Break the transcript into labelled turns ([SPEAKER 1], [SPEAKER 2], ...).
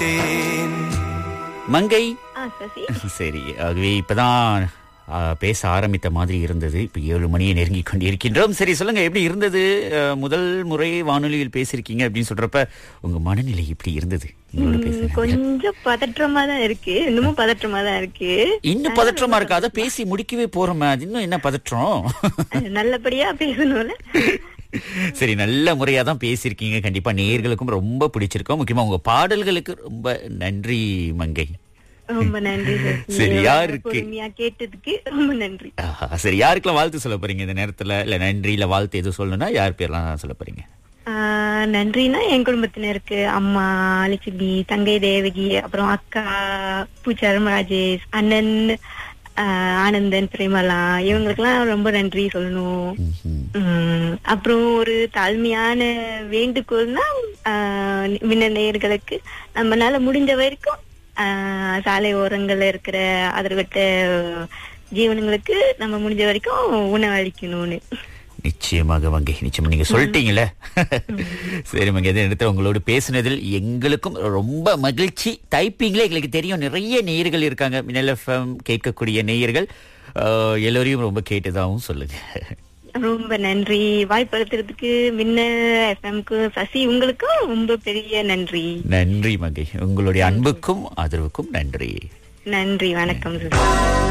[SPEAKER 1] பார்த்தேன்
[SPEAKER 2] மங்கை
[SPEAKER 3] ஆ சசி
[SPEAKER 2] சரி ஆகவே இப்பதான் ஆ, பேச ஆரம்பித்த மாதிரி இருந்தது இப்ப ஏழு மணியை நெருங்கி கொண்டிருக்கின்றோம் சரி சொல்லுங்க எப்படி இருந்தது அ, முதல் முறை வானொலியில் பேசியிருக்கீங்க அப்படின்னு சொல்றப்ப உங்க மனநிலை எப்படி இருந்தது உங்களோட
[SPEAKER 3] ம்,
[SPEAKER 2] பேச
[SPEAKER 3] கொஞ்சம் பதற்றமா தான் இருக்கு இன்னமும் பதற்றமா தான் இருக்கு
[SPEAKER 2] இன்னும் பதற்றமா இருக்காத பேசி முடிக்கவே போறோமே அது இன்னும் என்ன பதற்றம்
[SPEAKER 3] நல்லபடியா பேசணும்ல
[SPEAKER 2] சரி நல்ல முறையா தான் பேசியிருக்கீங்க கண்டிப்பா நேயர்களுக்கும் ரொம்ப பிடிச்சிருக்கும் முக்கியமா உங்க பாடல்களுக்கு ரொம்ப நன்றி மங்கை
[SPEAKER 3] ரொம்ப நன்றி சசி.
[SPEAKER 2] சரி, யாருக்கு?
[SPEAKER 3] பொறுமையா கேட்டதுக்கு ரொம்ப நன்றி
[SPEAKER 2] ஆஹா, சரி யாருக்கெல்லாம் வாழ்த்து சொல்ல போறீங்க இந்த நேரத்துல இல்ல நன்றி இல்ல வாழ்த்து எதுவும் சொல்லணும்னா யார் பேர்லாம் சொல்ல போறீங்க
[SPEAKER 3] ஆ, நன்றினா என் குடும்பத்தினருக்கு அம்மா லட்சுமி தங்கை தேவகி அப்புறம் அக்கா பூச்சாரம் ராஜேஷ் அண்ணன் ஆ, ஆனந்தன் பிரேமலா இவங்களுக்கெல்லாம் ரொம்ப நன்றி சொல்லணும்
[SPEAKER 2] ம்ஹும்.
[SPEAKER 3] உம் அப்புறம் ஒரு தாழ்மையான வேண்டுகோள்னா ஆஹ் மின்ன நேயர்களுக்கு நம்மனால முடிஞ்ச வரைக்கும் ஆஹ் சாலை ஓரங்கள்ல இருக்கிற அதர்கட்ட ஜீவனங்களுக்கு நம்ம முடிஞ்ச வரைக்கும் உணவளிக்கணும்னு
[SPEAKER 2] நிச்சயமாக வங்கை நிச்சயமா நீங்க சொல்லிட்டீங்களே சரி மங்கை இதே இடத்துல உங்களோட பேசுனதில் எங்களுக்கும் ரொம்ப மகிழ்ச்சி டைப்பிங்ல எங்களுக்கு தெரியும் நிறைய நேயர்கள் இருக்காங்க மின்னல் எஃப்எம் கேட்கக்கூடிய நேயர்கள் ஆஹ், எல்லோரையும் ரொம்ப கேட்டதாகவும் சொல்லுங்க
[SPEAKER 3] ரொம்ப நன்றி வாய்ப்படுத்துறதுக்கு மின்ன எஃப்எம்க்கு சசி உங்களுக்கும் ரொம்ப பெரிய நன்றி
[SPEAKER 2] நன்றி மங்கை உங்களுடைய அன்புக்கும் ஆதரவுக்கும் நன்றி
[SPEAKER 3] நன்றி வணக்கம் சுசி